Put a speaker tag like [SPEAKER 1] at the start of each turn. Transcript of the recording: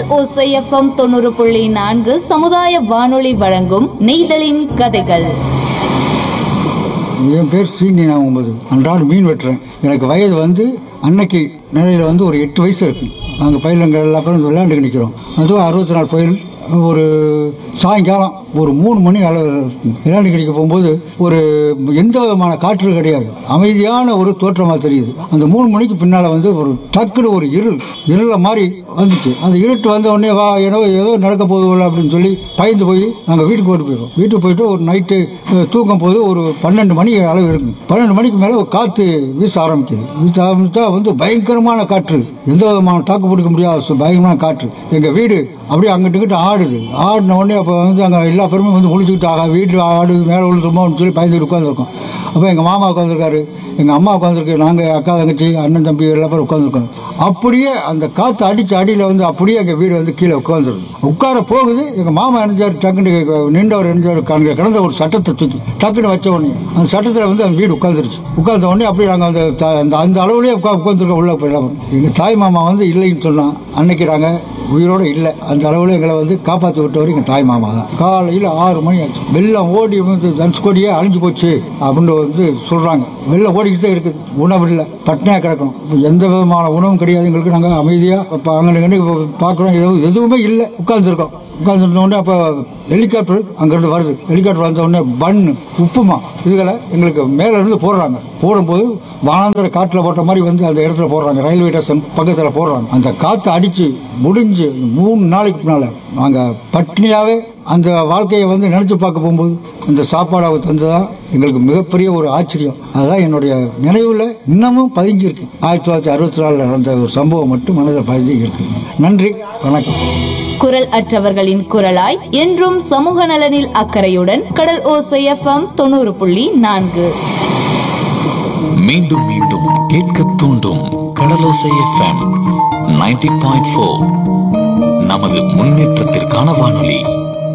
[SPEAKER 1] கடல் ஓசை எஃப்எம் தொண்ணூறு புள்ளி நான்கு சமுதாய வானொலி வழங்கும் நெய்தலின் கதைகள்
[SPEAKER 2] என் பேர் சீனி நான் ஒன்பது அன்றாடம் மீன் வெட்டுறேன் எனக்கு வயது வந்து அன்னைக்கு நிலையில் வந்து ஒரு எட்டு வயசு இருக்கும் நாங்கள் பயிலங்கள் எல்லா பேரும் விளையாண்டுக்கு நிற்கிறோம் அதுவும் அறுபத்தி நாலு புயல் ஒரு சாயங்காலம் ஒரு மூணு மணி அளவு இருக்கும். விளையாண்டுக்கு நிற்க போகும்போது ஒரு எந்த விதமான காற்று கிடையாது அமைதியான ஒரு தோற்றமாக தெரியுது அந்த மூணு மணிக்கு பின்னால் வந்து ஒரு டக்குன்னு ஒரு இருள் இருள மாதிரி வந்துச்சு அந்த இருட்டு வந்த உடனே வா ஏதோ ஏதோ நடக்க போகுது அப்படின்னு சொல்லி பயந்து போய் நாங்கள் வீட்டுக்கு ஓடி போயிடுவோம் வீட்டுக்கு போயிட்டு ஒரு நைட்டு அஹ், தூங்கும் போது ஒரு பன்னெண்டு மணி அளவு இருக்கும் பன்னெண்டு மணிக்கு மேலே ஒரு காற்று வீச ஆரம்பிக்குது வீச ஆரம்பித்தா வந்து பயங்கரமான காற்று எந்த விதமான தாக்கு பிடிக்க முடியாத சு- பயங்கரமான காற்று எங்கள் வீடு அப்படியே அங்கிட்டு இங்கிட்டு ஆடுது ஆடின உடனே அப்போ வந்து அங்கே எல்லா பேருமே வந்து முழிச்சுக்கிட்டு ஆகா வீட்டில் ஆடுது மேலே விழுந்துருமோன்னு சொல்லி பயந்துட்டு உட்காந்துருக்கோம் அப்போ எங்கள் மாமா உட்காந்துருக்காரு எங்கள் அம்மா உட்காந்துருக்கு நாங்கள் அக்கா தங்கச்சி அண்ணன் தம்பி எல்லா பேரும் உட்காந்துருக்கோம் அப்படியே அந்த காற்று அடித்த அடியில் வந்து அப்படியே எங்கள் வீடு வந்து கீழே உட்காந்துருது உட்கார போகுது எங்கள் மாமா இணைஞ்சார் டக்குன்னு நின்றவர் இணைஞ்சார் அங்கே கிடந்த ஒரு சட்டத்தை தூக்கி டக்குன்னு வச்ச உடனே அந்த சட்டத்தில் வந்து அந்த வீடு உட்காந்துருச்சு உட்கார்ந்த உடனே அப்படியே நாங்கள் அந்த த- அந்த அந்த அளவுலேயே உட்கா உட்காந்துருக்கோம் உள்ள போயிடலாம் எங்கள் தாய் மாமா வந்து இல்லைன்னு சொன்னான் அன்னைக்கு நாங்கள் உயிரோடு இல்லை அந்த அளவில் எங்களை வந்து காப்பாற்றி விட்டவர் எங்கள் தாய் மாமா தான் காலையில் ஆறு மணி ஆச்சு வெள்ளம் ஓடி வந்து தனுஷ்கோடியே அழிஞ்சு போச்சு அப்படின்னு வந்து சொல்கிறாங்க வெள்ளம் ஓடிக்கிட்டே இருக்குது உணவு இல்லை பட்னியாக கிடக்கணும் இப்ப எந்த விதமான உணவும் கிடையாது எங்களுக்கு நாங்கள் அமைதியாக இப்போ அங்கே பார்க்குறோம் எதுவும் எதுவுமே இல்லை உட்காந்துருக்கோம் உட்காந்துருந்தோடனே அப்போ ஹெலிகாப்டர் அங்கேருந்து வருது ஹெலிகாப்டர் வந்த உடனே பன்னு உப்புமா இதுகளை எங்களுக்கு மேலே இருந்து போடுறாங்க போடும்போது வானாந்திர காட்டில் போட்ட மாதிரி வந்து அந்த இடத்துல போடுறாங்க ரயில்வே ஸ்டேஷன் பக்கத்தில் போடுறாங்க அந்த காற்று அடித்து முடிஞ்சு மூணு நாளைக்கு பின்னால் நாங்கள் பட்னியாகவே அந்த வாழ்க்கையை வந்து நினச்சி பார்க்க போகும்போது அந்த சாப்பாடு அவர் தந்ததா எங்களுக்கு மிகப்பெரிய ஒரு ஆச்சரியம் அதுதான் என்னுடைய நினைவில் இன்னமும் பதிஞ்சிருக்கு ஆயிரத்தி தொள்ளாயிரத்தி அறுபத்தி நாலில் நடந்த ஒரு சம்பவம் மட்டும் மனதில் பதிஞ்சு இருக்கு நன்றி வணக்கம்
[SPEAKER 1] குரல் அற்றவர்களின் குரலாய் என்றும் சமூக நலனில் அக்கறையுடன் கடல் ஓசை எஃப்எம் தொண்ணூறு புள்ளி நான்கு
[SPEAKER 3] மீண்டும் மீண்டும் கேட்க தூண்டும் Kadalosai FM ninety point four நமது முன்னேற்றத்திற்கான வானொலி